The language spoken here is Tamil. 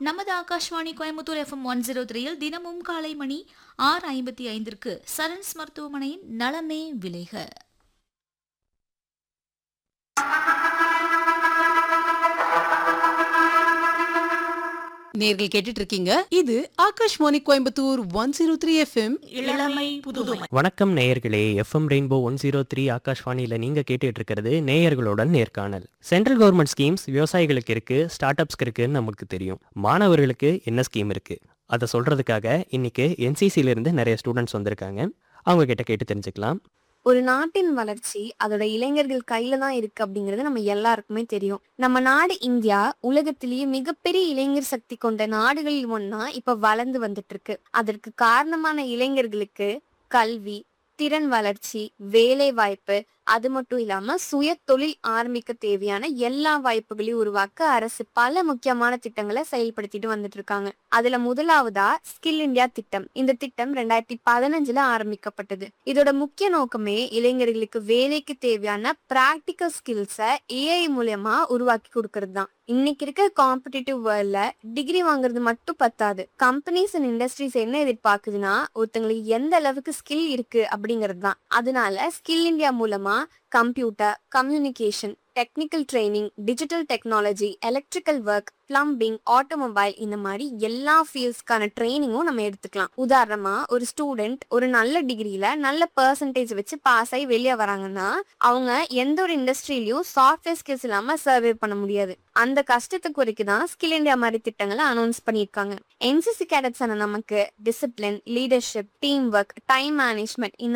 நமது Akashvani Coimbatore FM one zero த்ரீயில் தினமும் காலை மணி ஆறு ஐம்பத்தி ஐந்திற்கு சரண்ஸ் மருத்துவமனையின் நலமே விளைக நேர்கள் கேட்டுட்டு இருக்கீங்க இது Akashvani Coimbatore one zero three FM இளமை புதுமை வணக்கம் நேயர்களே FM rainbow one zero three ஆகாஷ்வாணியில் நீங்கள் கேட்டுட்டு இருக்கிறது நேயர்களுடன் நேர்காணல் சென்ட்ரல் கவர்மெண்ட் ஸ்கீம்ஸ் விவசாயிகளுக்கு இருக்கு ஸ்டார்ட் அப்ஸ்க்கு இருக்குன்னு நமக்கு தெரியும் மாணவர்களுக்கு என்ன ஸ்கீம் இருக்கு அதை சொல்றதுக்காக இன்னைக்கு NCC ல இருந்து நிறைய ஸ்டூடெண்ட்ஸ் வந்திருக்காங்க அவங்க கிட்ட கேட்டு தெரிஞ்சுக்கலாம் ஒரு நாட்டின் வளர்ச்சி அதோட இளைஞர்கள் கையில தான் இருக்கு அப்படிங்கிறது நம்ம எல்லாருக்குமே தெரியும் நம்ம நாடு இந்தியா உலகத்திலேயே மிகப்பெரிய இளைஞர் சக்தி கொண்ட நாடுகளில் ஒன்னா இப்ப வளர்ந்து வந்துட்டு இருக்கு அதற்கு காரணமான இளைஞர்களுக்கு கல்வி திறன் வளர்ச்சி வேலை வாய்ப்பு அது மட்டும் இல்லாம சுய தொழில் ஆரம்பிக்க தேவையான எல்லா வாய்ப்புகளையும் உருவாக்க அரசு பல முக்கியமான திட்டங்களை செயல்படுத்திட்டு வந்துட்டு இருக்காங்க அதுல முதலாவதா ஸ்கில் இந்தியா திட்டம் இந்த திட்டம் ரெண்டாயிரத்தி பதினஞ்சுல ஆரம்பிக்கப்பட்டது இதோட முக்கிய நோக்கமே இளைஞர்களுக்கு வேலைக்கு தேவையான பிராக்டிக்கல் ஸ்கில்ஸை ஏஐ மூலயமா உருவாக்கி கொடுக்கறது தான் இன்னைக்கு இருக்க காம்படிட்டிவ் வேர்ல்ட்ல டிகிரி வாங்குறது மட்டும் பத்தாது கம்பெனிஸ் அண்ட் இண்டஸ்ட்ரீஸ் என்ன எதிர்பார்க்குதுன்னா ஒருத்தங்களுக்கு எந்த அளவுக்கு ஸ்கில் இருக்கு அப்படிங்கிறது தான் அதனால ஸ்கில் இந்தியா மூலமா computer communication technical training digital technology electrical work plumbing automobile இந்த மாதிரி எல்லா ஃபீல்ட்ஸ்க்கான ட்ரைனிங்கும் நம்ம எடுத்துக்கலாம் உதாரணமா ஒரு ஸ்டூடெண்ட் ஒரு நல்ல டிகிரியில நல்ல பர்சன்டேஜ் வச்சு பாஸ் ஆகி வெளியே வராங்கன்னா அவங்க எந்த ஒரு இண்டஸ்ட்ரியிலயும் சாஃப்ட்வேர் ஸ்கில்ஸ் இல்லாம சர்வே பண்ண முடியாது அந்த கஷ்டத்தை குறைக்கு தான் ஸ்கில் இந்தியா மாதிரி திட்டங்களை அனௌன்ஸ் பண்ணியிருக்காங்க என்சிசி கேடட்ஸ் நமக்கு discipline leadership team work time management இந்த